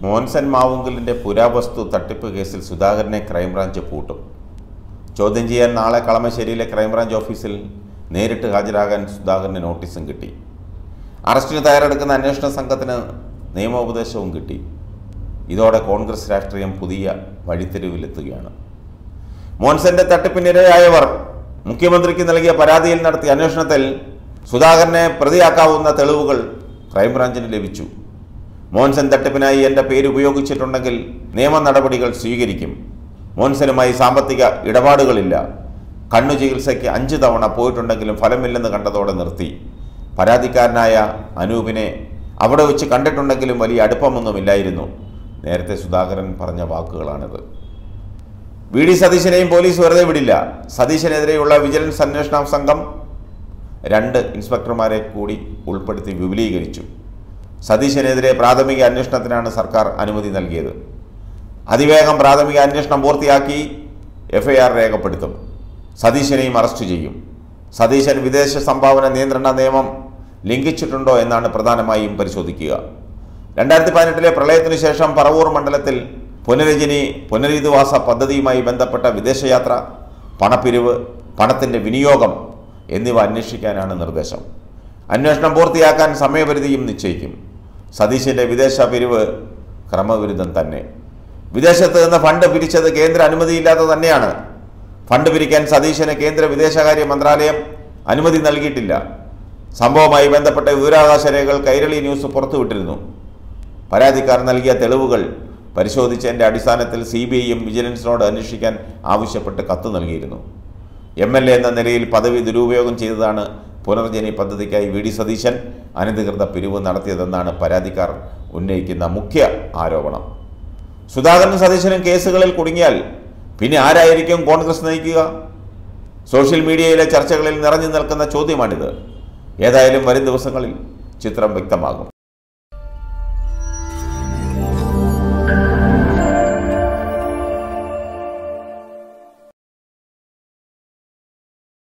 മോൻസൻ മാവുങ്കലിൻ്റെ പുരാവസ്തു തട്ടിപ്പ് കേസിൽ സുധാകരനെ ക്രൈംബ്രാഞ്ച് പൂട്ടും ചോദ്യം ചെയ്യാൻ നാളെ കളമശ്ശേരിയിലെ ക്രൈംബ്രാഞ്ച് ഓഫീസിൽ നേരിട്ട് ഹാജരാകാൻ സുധാകരന് നോട്ടീസും കിട്ടി അറസ്റ്റിന് തയ്യാറെടുക്കുന്ന അന്വേഷണ സംഘത്തിന് നിയമോപദേശവും കിട്ടി ഇതോടെ കോൺഗ്രസ് രാഷ്ട്രീയം പുതിയ വഴിത്തിരിവിലെത്തുകയാണ് മോൻസന്റെ തട്ടിപ്പിനിരയായവർ മുഖ്യമന്ത്രിക്ക് നൽകിയ പരാതിയിൽ നടത്തിയ അന്വേഷണത്തിൽ സുധാകരനെ പ്രതിയാക്കാവുന്ന തെളിവുകൾ ക്രൈംബ്രാഞ്ചിന് ലഭിച്ചു മോൻസൻ തട്ടിപ്പിനായി എൻ്റെ പേര് ഉപയോഗിച്ചിട്ടുണ്ടെങ്കിൽ നിയമ നടപടികൾ സ്വീകരിക്കും മോൻസനുമായി സാമ്പത്തിക ഇടപാടുകളില്ല കണ്ണു ചികിത്സയ്ക്ക് അഞ്ച് തവണ പോയിട്ടുണ്ടെങ്കിലും ഫലമില്ലെന്ന് കണ്ടതോടെ നിർത്തി പരാതിക്കാരനായ അനൂപിനെ അവിടെ വെച്ച് കണ്ടിട്ടുണ്ടെങ്കിലും വലിയ അടുപ്പമൊന്നുമില്ലായിരുന്നു നേരത്തെ സുധാകരൻ പറഞ്ഞ വാക്കുകളാണിത് വി ഡി സതീശനെയും പോലീസ് വെറുതെ വിടില്ല സതീശനെതിരെയുള്ള വിജിലൻസ് അന്വേഷണ സംഘം രണ്ട് ഇൻസ്പെക്ടർമാരെ കൂടി ഉൾപ്പെടുത്തി വിപുലീകരിച്ചു സതീശനെതിരെ പ്രാഥമിക അന്വേഷണത്തിനാണ് സർക്കാർ അനുമതി നൽകിയത് അതിവേഗം പ്രാഥമിക അന്വേഷണം പൂർത്തിയാക്കി എഫ്ഐആർ രേഖപ്പെടുത്തും സതീശനെയും അറസ്റ്റ് ചെയ്യും സതീശൻ വിദേശ സംഭാവന നിയന്ത്രണ നിയമം ലംഘിച്ചിട്ടുണ്ടോ എന്നാണ് പ്രധാനമായും പരിശോധിക്കുക രണ്ടായിരത്തി പതിനെട്ടിലെ പ്രളയത്തിനു ശേഷം പറവൂർ മണ്ഡലത്തിൽ പുനരജനി പുനരധിവാസ പദ്ധതിയുമായി ബന്ധപ്പെട്ട വിദേശയാത്ര പണപ്പിരിവ് പണത്തിൻ്റെ വിനിയോഗം എന്നിവ അന്വേഷിക്കാനാണ് നിർദ്ദേശം അന്വേഷണം പൂർത്തിയാക്കാൻ സമയപരിധിയും നിശ്ചയിക്കും സതീശിൻ്റെ വിദേശ പിരിവ് ക്രമവിരുദ്ധം തന്നെ വിദേശത്ത് നിന്ന് ഫണ്ട് പിരിച്ചത് കേന്ദ്ര അനുമതിയില്ലാതെ തന്നെയാണ് ഫണ്ട് പിരിക്കാൻ സതീശന് കേന്ദ്ര വിദേശകാര്യ മന്ത്രാലയം അനുമതി നൽകിയിട്ടില്ല സംഭവവുമായി ബന്ധപ്പെട്ട വിവരാവകാശ രേഖകൾ കൈരളി ന്യൂസ് പുറത്തുവിട്ടിരുന്നു പരാതിക്കാർ നൽകിയ തെളിവുകൾ പരിശോധിച്ചതിൻ്റെ അടിസ്ഥാനത്തിൽ സി ബി ഐയും വിജിലൻസിനോട് അന്വേഷിക്കാൻ ആവശ്യപ്പെട്ട് കത്ത് നൽകിയിരുന്നു എം എൽ എ എന്ന നിലയിൽ പദവി ദുരുപയോഗം ചെയ്തതാണ് പുനർജനി പദ്ധതിക്കായി വി ഡി സതീശൻ അനധികൃത പിരിവ് നടത്തിയതെന്നാണ് പരാതിക്കാർ ഉന്നയിക്കുന്ന മുഖ്യ ആരോപണം സുധാകരൻ സതീശനും കേസുകളിൽ കുടുങ്ങിയാൽ പിന്നെ ആരായിരിക്കും കോൺഗ്രസ് നയിക്കുക സോഷ്യൽ മീഡിയയിലെ ചർച്ചകളിൽ നിറഞ്ഞു നിൽക്കുന്ന ചോദ്യമാണിത് ഏതായാലും വരും ദിവസങ്ങളിൽ ചിത്രം വ്യക്തമാകും